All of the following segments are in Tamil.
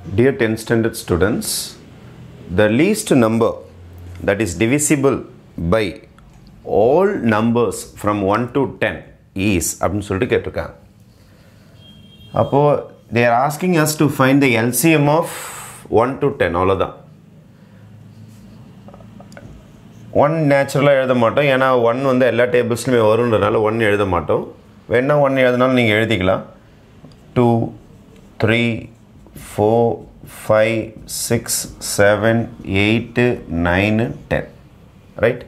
Dear 10th standard students, the least number that is divisible by all numbers from 1 to 10 is அப்படின்னு சொல்லிட்டு கேட்டிருக்காங்க அப்போது they are asking us to find the LCM of 1 to 10 அவ்வளோதான் ஒன் நேச்சுரலாக எழுத மாட்டோம் ஏன்னா ஒன் வந்து எல்லா டேபிள்ஸ்லையுமே வருன்றதுனால ஒன் எழுத மாட்டோம் வேணா ஒன் எழுதினாலும் நீங்கள் எழுதிக்கலாம் two three four five six seven eight nine ten right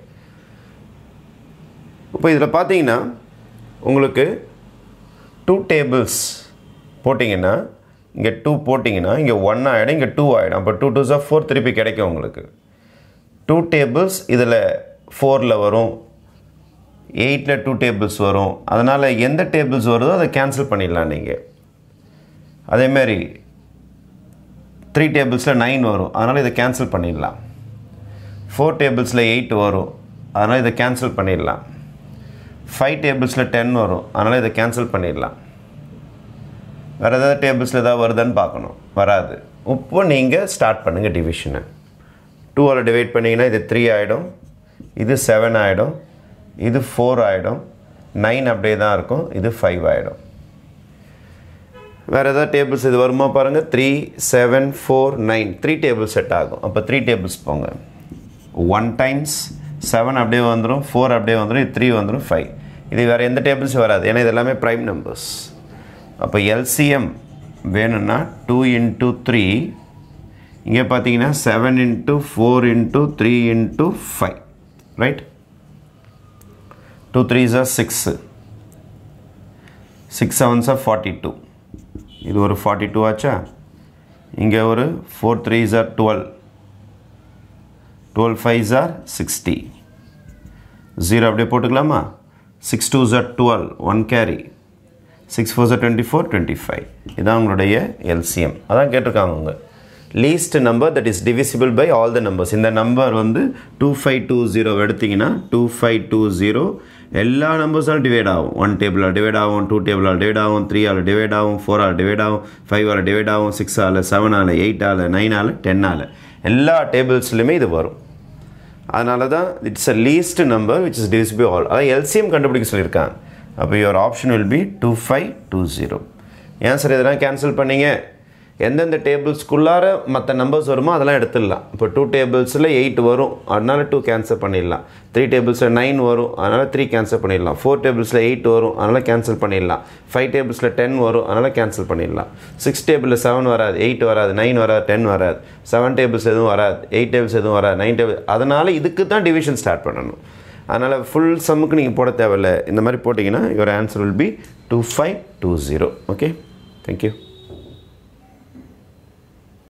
இப்போ இதில் பார்த்தீங்கன்னா உங்களுக்கு டூ டேபிள்ஸ் போட்டிங்கன்னா இங்கே டூ போட்டிங்கன்னா இங்கே ஒன் ஆகிடும் இங்கே டூ ஆகிடும் அப்போ டூ டூ ஜா ஃபோர் திருப்பி கிடைக்கும் உங்களுக்கு டூ டேபிள்ஸ் இதில் ஃபோரில் வரும் எயிட்டில் டூ டேபிள்ஸ் வரும் அதனால் எந்த டேபிள்ஸ் வருதோ அதை கேன்சல் பண்ணிடலாம் நீங்கள் அதேமாரி த்ரீ டேபிள்ஸில் நைன் வரும் அதனால் இதை கேன்சல் பண்ணிடலாம் ஃபோர் டேபிள்ஸில் எயிட் வரும் அதனால் இதை கேன்சல் பண்ணிடலாம் ஃபைவ் டேபிள்ஸில் டென் வரும் அதனால் இதை கேன்சல் பண்ணிடலாம் வேறு ஏதாவது டேபிள்ஸில் ஏதாவது வருதான்னு பார்க்கணும் வராது இப்போ நீங்கள் ஸ்டார்ட் பண்ணுங்கள் டிவிஷனை டூவால் டிவைட் பண்ணிங்கன்னா இது த்ரீ ஆகிடும் இது செவன் ஆகிடும் இது ஃபோர் ஆகிடும் நைன் அப்படியே தான் இருக்கும் இது ஃபைவ் ஆகிடும் வேறு ஏதாவது டேபிள்ஸ் இது வருமா பாருங்கள் three seven four nine three table set ஆகும் அப்போ த்ரீ டேபிள்ஸ் போங்க ஒன் டைம்ஸ் செவன் அப்படியே வந்துடும் ஃபோர் அப்படியே வந்துடும் இது த்ரீ வந்துடும் ஃபைவ் இது வேறு எந்த டேபிள்ஸும் வராது ஏன்னா இது எல்லாமே ப்ரைம் நம்பர்ஸ் அப்போ எல்சிஎம் வேணும்னா டூ இன்ட்டு த்ரீ இங்கே பார்த்தீங்கன்னா seven into four into three into five right two three ஜார் சிக்ஸு சிக்ஸ் செவன் சார் ஃபார்ட்டி டூ இது ஒரு ஃபார்ட்டி டூ ஆச்சா இங்கே ஒரு ஃபோர் த்ரீ ஜார் டுவெல் டுவெல் ஃபைவ் ஜார் சிக்ஸ்டி ஜீரோ அப்படியே போட்டுக்கலாமா சிக்ஸ் டூ ஜார் twelve one carry six four ஜார் டுவெண்ட்டி ஃபோர் டுவெண்ட்டி ஃபைவ் இதான் உங்களுடைய எல்சிஎம் அதான் கேட்டிருக்காங்க அவங்க least number that is divisible by all the numbers இந்த நம்பர் வந்து டூ ஃபைவ் டூ ஜீரோ எடுத்திங்கன்னா டூ ஃபைவ் டூ ஜீரோ எல்லா நம்பர்ஸாலும் டிவைட் ஆகும் ஒன் டேபிளால் டிவைட் ஆகும் டூ டேபிளால் டிவைட் ஆகும் த்ரீ ஆல் டிவைட் ஆகும் ஃபோர் ஆல் டிவைட் ஆகும் ஃபைவ் ஆல் டிவைட் ஆகும் சிக்ஸ் ஆல் செவன் ஆல் எயிட் ஆல் நைன் ஆல் டென் ஆல் எல்லா டேபிள்ஸ்லையுமே இது வரும் அதனால தான் it's a least number which is divisible all அதான் எல்சிஎம் கண்டுபிடிக்க சொல்லியிருக்காங்க அப்போ your option will be two five two zero ஏன் சார் இதெல்லாம் கேன்சல் பண்ணீங்க எந்தெந்த டேபிள்ஸ்க்குள்ளார மற்ற நம்பர்ஸ் வருமோ அதெல்லாம் எடுத்துடலாம் இப்போ டூ டேபிள்ஸில் எயிட் வரும் அதனால் டூ கேன்சல் பண்ணிடலாம் த்ரீ டேபிள்ஸில் நைன் வரும் அதனால் த்ரீ கேன்சல் பண்ணிடலாம் ஃபோர் டேபிள்ஸில் எயிட் வரும் அதனால் கேன்சல் பண்ணிடலாம் ஃபைவ் டேபிள்ஸில் டென் வரும் அதனால் கேன்சல் பண்ணிடலாம் சிக்ஸ் டேபிளில் செவன் வராது எயிட் வராது நைன் வராது டென் வராது செவன் டேபிள்ஸ் எதுவும் வராது எயிட் டேபிள்ஸ் எதுவும் வராது நைன் டேபிள் அதனால் இதுக்கு தான் டிவிஷன் ஸ்டார்ட் பண்ணணும் அதனால் ஃபுல் சம்முக்கு நீங்கள் போட தேவையில்லை இந்த மாதிரி போட்டிங்கன்னா your answer will be two five two zero okay thank you